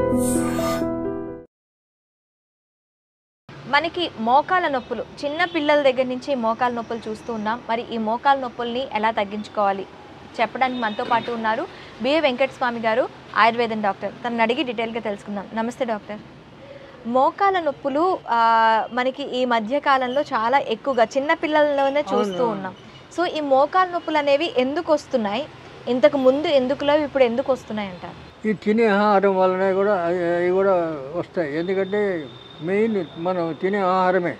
మనకి మోకాల నొప్పులు చిన్న పిల్లల దగ్గర నుంచి మోకాల నొప్పులు చూస్తూ ఉన్నాం మరి ఈ మోకాల నొప్పుల్ని ఎలా తగ్గించుకోవాలి చెప్పడానికి మనతో పాటు ఉన్నారు బిఏ వెంకట స్వామి గారు ఆయుర్వేదం డాక్టర్ తనని అడిగి డీటెయిల్గా తెలుసుకుందాం నమస్తే డాక్టర్ మోకాల నొప్పులు ఆ, మనకి ఈ మధ్య కాలంలో చాలా ఎక్కువగా చిన్న పిల్లల్లోనే చూస్తూ అవును. ఉన్నాం సో ఈ మోకాల నొప్పులు అనేవి ఎందుకు వస్తున్నాయి ఇంతకు ముందు ఎందుకు లేవు ఇప్పుడు ఎందుకు వస్తున్నాయి అంటారు ఈ తినే ఆహారం వలన కూడా అవి అవి కూడా వస్తాయి ఎందుకంటే మెయిన్ మనం తినే ఆహారమే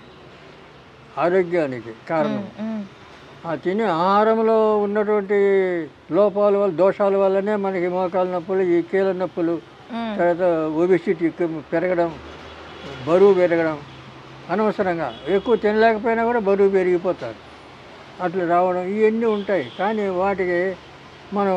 ఆరోగ్యానికి కారణం ఉమ్, ఆ తినే ఆహారంలో ఉన్నటువంటి లోపాల వల్ల దోషాల వల్లనే మనకి మోకాల నొప్పులు ఈ కీళ్ళ నొప్పులు ఉమ్, తర్వాత ఒబిసిటీ పెరగడం బరువు పెరగడం అనవసరంగా ఎక్కువ తినలేకపోయినా కూడా బరువు పెరిగిపోతారు అట్లా రావడం ఇవన్నీ ఉంటాయి కానీ వాటికి మనం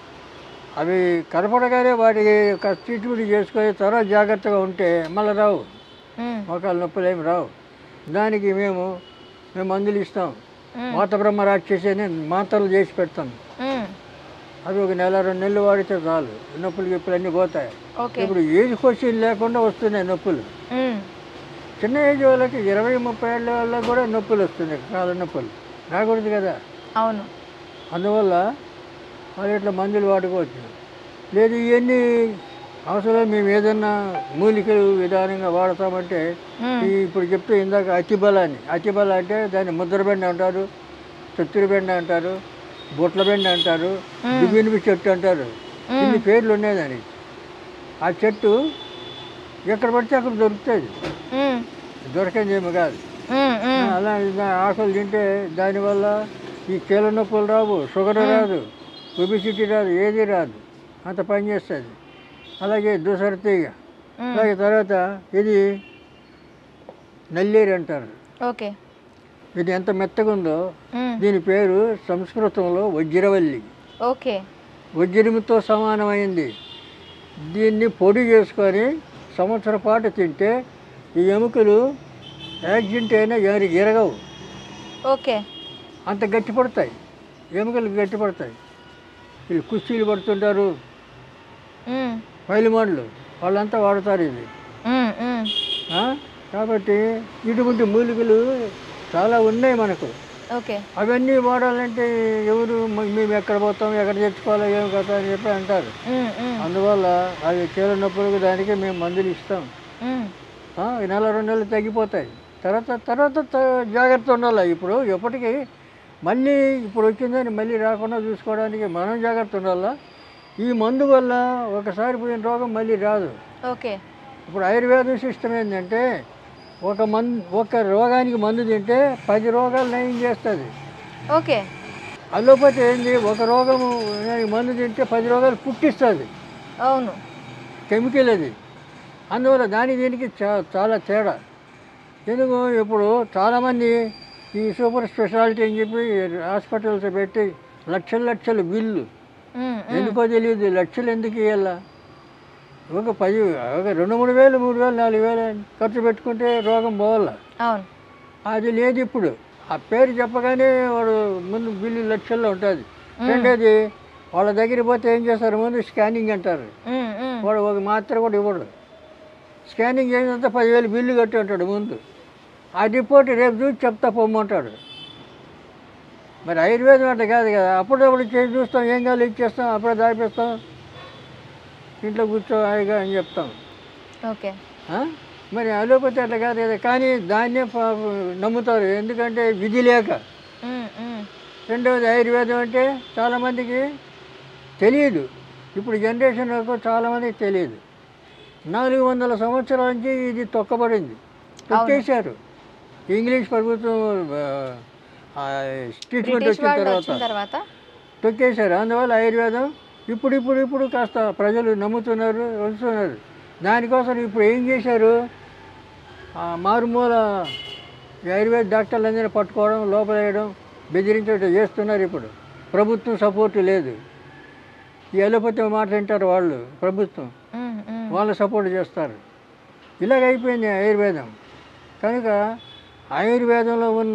అవి కనపడగానే వాటికి ఒక ట్రీట్మెంట్ చేసుకొని తర్వాత జాగ్రత్తగా ఉంటే మళ్ళీ రావు ఉమ్, మోకాల నొప్పులు ఏమి రావు దానికి మేము మేము మందులు ఇస్తాం ఉమ్, వాత బ్రహ్మ రాక్షసి అని మాత్రలు చేసి పెడతాం ఉమ్, అవి ఒక నెల రెండు నెలలు వాడితే చాలు నొప్పులు గిప్పులు అన్నీ పోతాయి ఓకే ఇప్పుడు ఏజ్ క్వశ్చన్ లేకుండా వస్తున్నాయి నొప్పులు ఉమ్, చిన్న ఏజ్ వాళ్ళకి ఇరవై ముప్పై ఏళ్ళ వాళ్ళకి కూడా నొప్పులు వస్తున్నాయి కాళ్ళ నొప్పులు రాకూడదు కదా అవును అందువల్ల వాళ్ళు ఇట్లా మందులు వాడుకోవచ్చు లేదు ఇవన్నీ అవసరం మేము ఏదన్నా మూలికలు విధానంగా వాడతామంటే ఉమ్, ఈ ఇప్పుడు చెప్తే ఇందాక అతిబలాన్ని అతిబల అంటే దాన్ని ముద్రబెండ అంటారు చత్తురు బెండ అంటారు బుట్ల బెండ అంటారు దిగినిపి చెట్టు అంటారు ఇన్ని పేర్లు ఉన్నాయి దానికి ఆ చెట్టు ఎక్కడ పడితే అక్కడ దొరుకుతుంది ఉమ్, దొరకని ఏమి కాదు ఉమ్, ఉమ్, అలా దా- ఆకులు తింటే దానివల్ల ఈ కీళ్ళ నొప్పులు రావు షుగర్ రాదు ఒబిసిటీ రాదు ఏది రాదు అంత పని చేస్తుంది అలాగే దూసర తీగ ఉమ్, అలాగే తర్వాత ఇది నల్లేరు అంటారు ఓకే ఇది ఎంత మెత్తగా ఉందో ఉమ్, దీని పేరు సంస్కృతంలో వజ్రవల్లి ఓకే వజ్రముతో సమానమైంది దీన్ని పొడి చేసుకొని సంవత్సరం పాటు తింటే ఈ ఎముకలు యాక్సిడెంట్ అయినా ఎరి ఎరగవు ఓకే అంత గట్టి పడతాయి ఎముకలు గట్టి పడతాయి వీళ్ళు కుస్తీలు పడుతుంటారు ఉమ్, పైలిమాన్లు వాళ్ళంతా వాడతారు ఇది ఉమ్, ఉమ్, ఆ? కాబట్టి ఇటువంటి మూలికలు చాలా ఉన్నాయి మనకు ఓకే అవన్నీ వాడాలంటే ఎవరు మ- మేము ఎక్కడ పోతాం ఎక్కడ తెచ్చుకోవాలో ఏం కదా అని చెప్పి అంటారు ఉమ్, ఉమ్, అందువల్ల అవి కీళ్ళ నొప్పులకు దానికి మేము మందులు ఇస్తాం ఉమ్, ఆ, ఈ నెల రెండు నెలలు తగ్గిపోతాయి తర్వాత తర్వాత త- జాగ్రత్త ఉండాలి ఇప్పుడు ఎప్పటికీ మళ్ళీ ఇప్పుడు వచ్చిందని మళ్ళీ రాకుండా చూసుకోవడానికి మనం జాగ్రత్త ఉండాలా ఈ మందు వల్ల ఒకసారి పోయిన రోగం మళ్ళీ రాదు ఓకే ఇప్పుడు ఆయుర్వేదం సిస్టమ్ ఏంటంటే ఒక మందు ఒక రోగానికి మందు తింటే పది రోగాలు నయం చేస్తుంది ఓకే అలోపతి ఏంది ఒక రోగము మందు తింటే పది రోగాలు పుట్టిస్తుంది అవును కెమికల్ అది అందువల్ల దాని దీనికి చా చాలా తేడా ఎందుకు ఇప్పుడు చాలామంది ఈ సూపర్ స్పెషాలిటీ అని చెప్పి హాస్పిటల్స్ పెట్టి లక్షల లక్షల బిల్లు ఉమ్, ఉమ్, ఎందుకో తెలియదు లక్షలు ఎందుకు ఇవ్వాలా ఒక పది ఒక రెండు మూడు వేలు మూడు వేలు నాలుగు వేలు ఖర్చు పెట్టుకుంటే రోగం పోవాలా అవును అది లేదు ఇప్పుడు ఆ పేరు చెప్పగానే వాడు ముందు బిల్లు లక్షల్లో ఉంటుంది రెండోది వాళ్ళ దగ్గరికి పోతే ఏం చేస్తారు ముందు స్కానింగ్ అంటారు ఉమ్, ఉమ్, వాడు ఒక మాత్ర కూడా ఇవ్వడు స్కానింగ్ చేసినంత పదివేలు బిల్లు కట్టి ఉంటాడు ముందు ఆ రిపోర్ట్ రేపు చూసి చెప్తా పొమ్మంటాడు మరి ఆయుర్వేదం అంటే కాదు కదా అప్పుడప్పుడు చేసి చూస్తాం ఏం కావాలి ఇచ్చేస్తాం అప్పుడే దాపిస్తాం ఇంట్లో కూర్చో హాయిగా అని చెప్తాం ఓకే ఆ? మరి అలోపతి అట్లా కాదు కదా కానీ దాన్నే పా- నమ్ముతారు ఎందుకంటే విధి లేక ఉమ్, ఉమ్, రెండవది ఆయుర్వేదం అంటే చాలామందికి తెలియదు ఇప్పుడు జనరేషన్లకు చాలామందికి తెలియదు నాలుగు వందల సంవత్సరాల నుంచి ఇది తొక్కబడింది తొక్కేశారు ఇంగ్లీష్ ప్రభుత్వం ఆ, ఆ, ట్రీట్మెంట్ బ్రిటిష్ వచ్చిన వాళ్ళు తర్వాత వచ్చిన తర్వాత తొక్కేశారు అందువల్ల ఆయుర్వేదం ఇప్పుడు ఇప్పుడు ఇప్పుడు కాస్త ప్రజలు నమ్ముతున్నారు వస్తున్నారు దానికోసం ఇప్పుడు ఏం చేశారు ఆ మారుమూల ఈ ఆయుర్వేద డాక్టర్లందరినీ పట్టుకోవడం లోపలేయడం బెదిరించడం చేస్తున్నారు ఇప్పుడు ప్రభుత్వం సపోర్ట్ లేదు ఈ అలోపతి మాట వింటారు వాళ్ళు ప్రభుత్వం ఉమ్, ఉమ్, వాళ్ళు సపోర్ట్ చేస్తారు ఇలాగ అయిపోయింది ఆయుర్వేదం కనుక ఆయుర్వేదంలో ఉన్న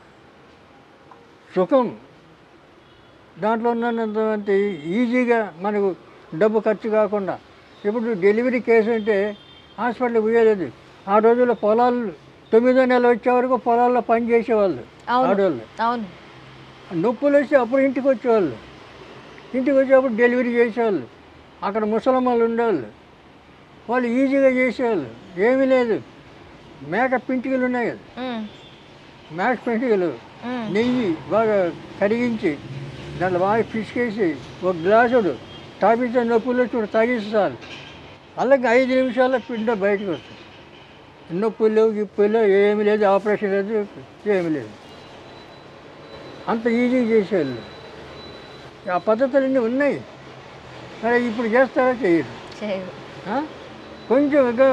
సుఖం దాంట్లో ఉన్నటువంటి ఈజీగా మనకు డబ్బు ఖర్చు కాకుండా ఇప్పుడు డెలివరీ కేసు అంటే హాస్పిటల్కి పోయేది ఆ రోజుల్లో పొలాలు తొమ్మిదో నెల వచ్చే వరకు పొలాల్లో పని చేసేవాళ్ళు అవును ఆడవాళ్ళు అవును నొప్పులు వచ్చి అప్పుడు ఇంటికి వచ్చేవాళ్ళు ఇంటికి వచ్చేటప్పుడు డెలివరీ చేసేవాళ్ళు అక్కడ ముసలమ్మలు ఉండేవాళ్ళు వాళ్ళు ఈజీగా చేసేవాళ్ళు ఏమీ లేదు మేక పింటికలు ఉన్నాయి కదా ఉమ్, మేక పింటికలు ఉమ్, నెయ్యి బాగా కరిగించి దాంట్లో బాగా పిసికేసి ఒక గ్లాసుడు తాపించే నొప్పులు చూడు తాగిస్తారు అలాగే ఐదు నిమిషాల్లో పిండ బయటకు వస్తుంది నొప్పులు లేవు గిప్పులు లేవు ఏమీ లేదు ఆపరేషన్ లేదు ఏమీ లేదు అంత ఈజీగా చేసేవాళ్ళు ఆ పద్ధతులన్నీ ఉన్నాయి మరి ఇప్పుడు చేస్తారా చేయరు చేయరు ఆ? కొంచెం ఇంకా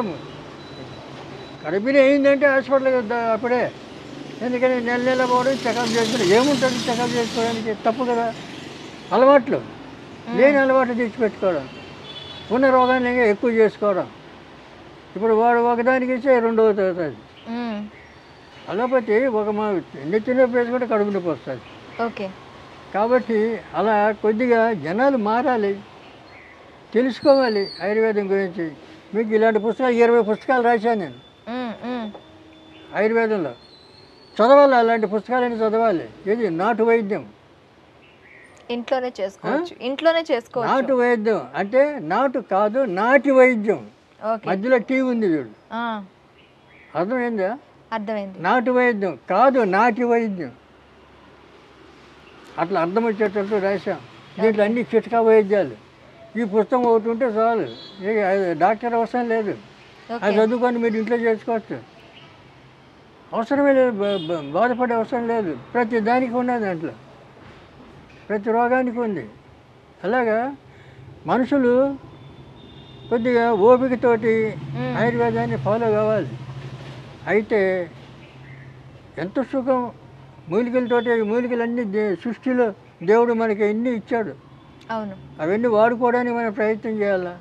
కడుపుని అయిందంటే హాస్పిటల్కి వద్దా- అప్పుడే ఎందుకని నెల నెల పోవడం చెకప్ చేసుకోవడం ఏముంటుంది చెకప్ చేసుకోవడానికి తప్పు కదా అలవాట్లు లేని అలవాట్లు తెచ్చిపెట్టుకోవడం ఉన్న రోగాన్ని ఇంకా ఎక్కువ చేసుకోవడం ఇప్పుడు వాడు ఒకదానికి ఇస్తే రెండవ అవుతుంది ఉమ్, అలోపతి ఒక మా చిన్న చిన్న ప్లేస్ కూడా కడుపు నొప్పి వస్తుంది ఓకే కాబట్టి అలా కొద్దిగా జనాలు మారాలి తెలుసుకోవాలి ఆయుర్వేదం గురించి మీకు ఇలాంటి పుస్తకాలు ఇరవై పుస్తకాలు రాశాను నేను ఉమ్, ఉమ్, ఆయుర్వేదంలో చదవాలి అలాంటి పుస్తకాలని చదవాలి ఇది నాటు వైద్యం ఇంట్లోనే చేసుకోవచ్చు ఇంట్లోనే చేసుకోవచ్చు నాటు వైద్యం అంటే నాటు కాదు నాటి వైద్యం ఓకే మధ్యలో టీ ఉంది చూడు ఆ, అర్థమైందా అర్థమైంది నాటు వైద్యం కాదు నాటి వైద్యం అట్లా అర్థం వచ్చేటట్టు రాశాం దీంట్లో అన్ని చిట్కా వైద్యాలు ఈ పుస్తకం ఒకటి ఉంటే చాలు ఇక అది డాక్టర్ అవసరం లేదు అది ఓకే చదువుకొని మీరు ఇంట్లో చేసుకోవచ్చు అవసరమే లేదు బ- బ- బాధపడే అవసరం లేదు ప్రతి దానికి ఉన్నది దాంట్లో ప్రతి రోగానికి ఉంది అలాగా మనుషులు కొద్దిగా ఓపికతోటి మ్మ్. ఆయుర్వేదాన్ని ఫాలో కావాలి అయితే ఎంత సుఖం మూలికలతోటి మూలికలన్నీ దే సృష్టిలో దేవుడు మనకి ఎన్ని ఇచ్చాడు అవును అవన్నీ వాడుకోవడానికి మనం ప్రయత్నం చేయాలా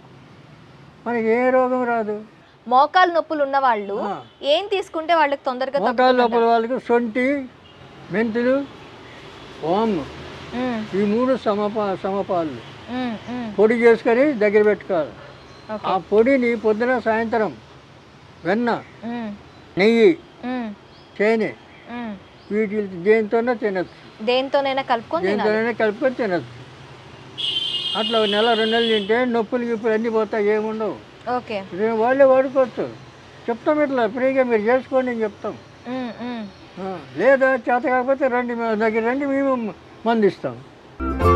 మనకి ఏ రోగం రాదు మోకాలు నొప్పులు ఉన్న వాళ్ళు ఆ. ఏం తీసుకుంటే వాళ్ళకి తొందరగా మోకాళ్ళ లోపల వాళ్ళకి సొంటి మెంతులు ఓము ఉమ్, ఈ మూడు సమపా సమపాలు ఉమ్, ఉమ్, పొడి చేసుకొని దగ్గర పెట్టుకోవాలి ఓకే ఆ పొడిని పొద్దున సాయంత్రం వెన్న ఉమ్, నెయ్యి ఉమ్, తేనె ఉమ్. వీటి దేనితోనే తినచ్చు దేనితోనైనా కలుపుకొని తినాలి దేనితోనైనా కలుపుకొని తినచ్చు అట్లా ఒక నెల రెండు నెలలు తింటే నొప్పులు గిప్పులు అన్నీ పోతాయి ఏముండవు ఓకే ఇది వాళ్ళే వాడుకోవచ్చు చెప్తాం ఇట్లా ఫ్రీగా మీరు చేసుకోండి అని చెప్తాం ఉమ్, ఉమ్. ఆ, లేదా చేత కాకపోతే రండి మా దగ్గర రండి మేము మందిస్తాం